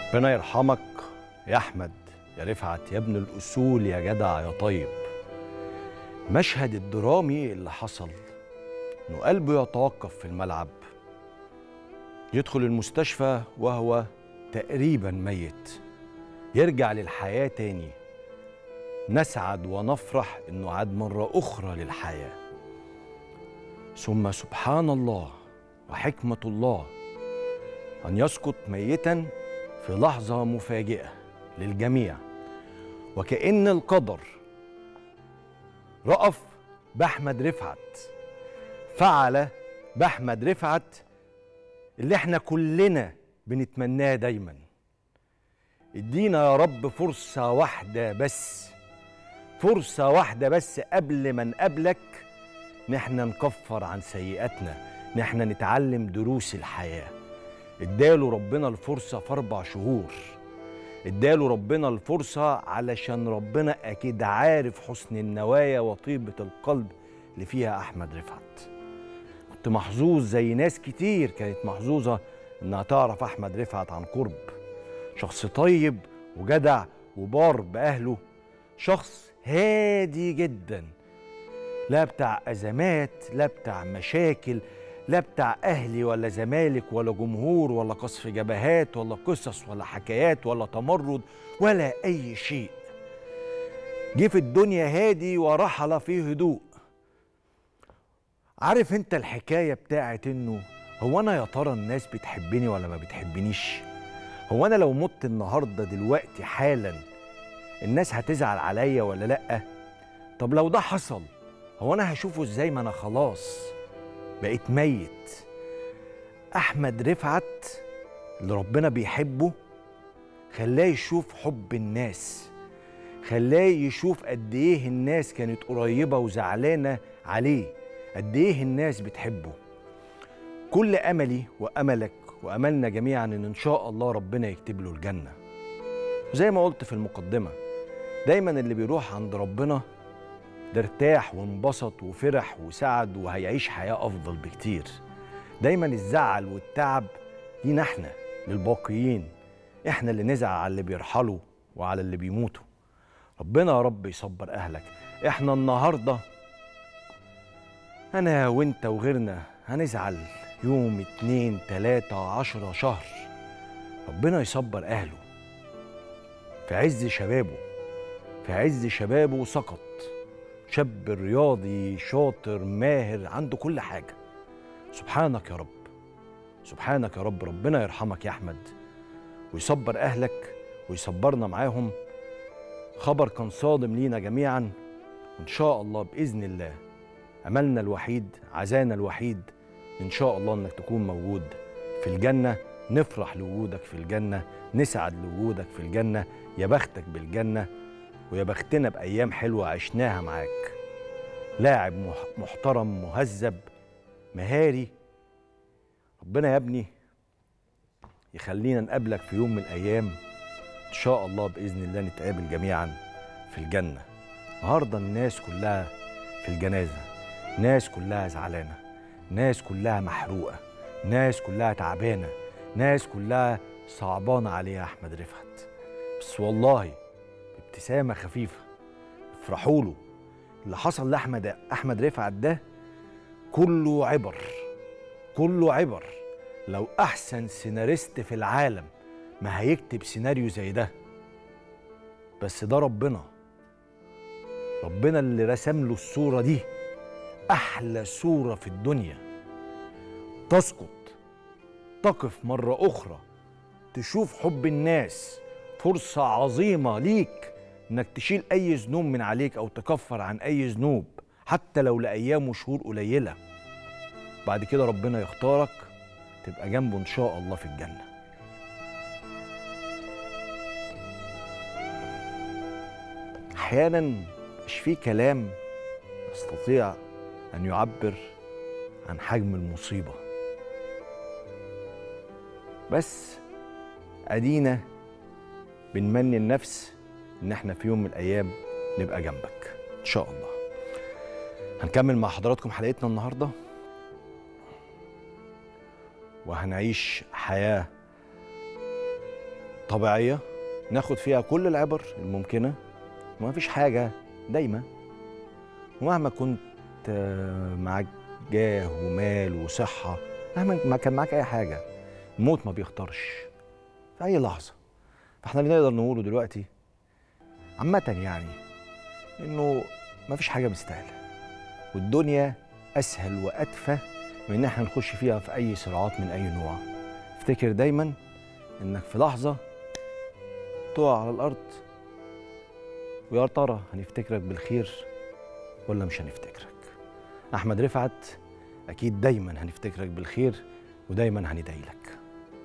ربنا يرحمك يا احمد يا رفعت يا ابن الاصول يا جدع يا طيب مشهد الدرامي اللي حصل انه قلبه يتوقف في الملعب يدخل المستشفى وهو تقريبا ميت يرجع للحياه تاني نسعد ونفرح انه عاد مره اخرى للحياه ثم سبحان الله وحكمه الله ان يسقط ميتا في لحظه مفاجئه للجميع وكأن القدر رأف بأحمد رفعت فعل بأحمد رفعت اللي احنا كلنا بنتمناه دايما ادينا يا رب فرصة واحدة بس فرصة واحدة بس قبل ما نقابلك نحن نكفر عن سيئاتنا نحن نتعلم دروس الحياة اداله ربنا الفرصة في أربع شهور اداله ربنا الفرصة علشان ربنا أكيد عارف حسن النوايا وطيبة القلب اللي فيها أحمد رفعت كنت محظوظ زي ناس كتير كانت محظوظة إنها تعرف أحمد رفعت عن قرب شخص طيب وجدع وبار بأهله شخص هادي جدا لا بتاع أزمات لا بتاع مشاكل لا بتاع أهلي ولا زمالك ولا جمهور ولا قصف جبهات ولا قصص ولا حكايات ولا تمرد ولا أي شيء جه في الدنيا هادي ورحل في هدوء عارف انت الحكاية بتاعت انه هو انا يا ترى الناس بتحبني ولا ما بتحبنيش هو انا لو مت النهاردة دلوقتي حالا الناس هتزعل عليا ولا لأ طب لو ده حصل هو انا هشوفه ازاي ما انا خلاص بقيت ميت احمد رفعت اللي ربنا بيحبه خلاه يشوف حب الناس خلاه يشوف قد ايه الناس كانت قريبه وزعلانه عليه قد ايه الناس بتحبه كل املي واملك واملنا جميعا ان ان شاء الله ربنا يكتب له الجنه وزي ما قلت في المقدمه دايما اللي بيروح عند ربنا ده ارتاح وانبسط وفرح وسعد وهيعيش حياة أفضل بكتير دايما الزعل والتعب لينا احنا للباقيين احنا اللي نزعل على اللي بيرحلوا وعلى اللي بيموتوا ربنا يا رب يصبر أهلك احنا النهاردة أنا وانت وغيرنا هنزعل يوم اتنين تلاتة عشرة شهر ربنا يصبر أهله في عز شبابه في عز شبابه سقط شاب رياضي شاطر ماهر عنده كل حاجة سبحانك يا رب سبحانك يا رب ربنا يرحمك يا أحمد ويصبر أهلك ويصبرنا معاهم خبر كان صادم لينا جميعا وإن شاء الله بإذن الله أملنا الوحيد عزانا الوحيد إن شاء الله إنك تكون موجود في الجنة نفرح لوجودك في الجنة نسعد لوجودك في الجنة يا بختك بالجنة ويا بختنا بأيام حلوة عشناها معاك لاعب محترم مهذب مهاري ربنا يا ابني يخلينا نقابلك في يوم من الأيام إن شاء الله بإذن الله نتقابل جميعا في الجنة النهاردة الناس كلها في الجنازة ناس كلها زعلانة ناس كلها محروقة ناس كلها تعبانة ناس كلها صعبانة عليها أحمد رفعت بس والله ابتسامة خفيفة افرحوا له اللي حصل لأحمد أحمد رفعت ده كله عبر كله عبر لو أحسن سيناريست في العالم ما هيكتب سيناريو زي ده بس ده ربنا ربنا اللي رسم له الصورة دي أحلى صورة في الدنيا تسقط تقف مرة أخرى تشوف حب الناس فرصة عظيمة ليك انك تشيل اي ذنوب من عليك او تكفر عن اي ذنوب حتى لو لايام وشهور قليله بعد كده ربنا يختارك تبقى جنبه ان شاء الله في الجنه احيانا مش في كلام يستطيع ان يعبر عن حجم المصيبه بس ادينا بنمني النفس ان احنا في يوم من الايام نبقى جنبك ان شاء الله هنكمل مع حضراتكم حلقتنا النهارده وهنعيش حياه طبيعيه ناخد فيها كل العبر الممكنه وما فيش حاجه دايما ومهما كنت آه، معاك جاه ومال وصحه مهما ما كان معاك اي حاجه الموت ما بيختارش في اي لحظه فاحنا اللي نقدر نقوله دلوقتي عامه يعني انه ما فيش حاجه مستاهله والدنيا اسهل وادفى من ان احنا نخش فيها في اي صراعات من اي نوع افتكر دايما انك في لحظه تقع على الارض ويا ترى هنفتكرك بالخير ولا مش هنفتكرك احمد رفعت اكيد دايما هنفتكرك بالخير ودايما هندعي لك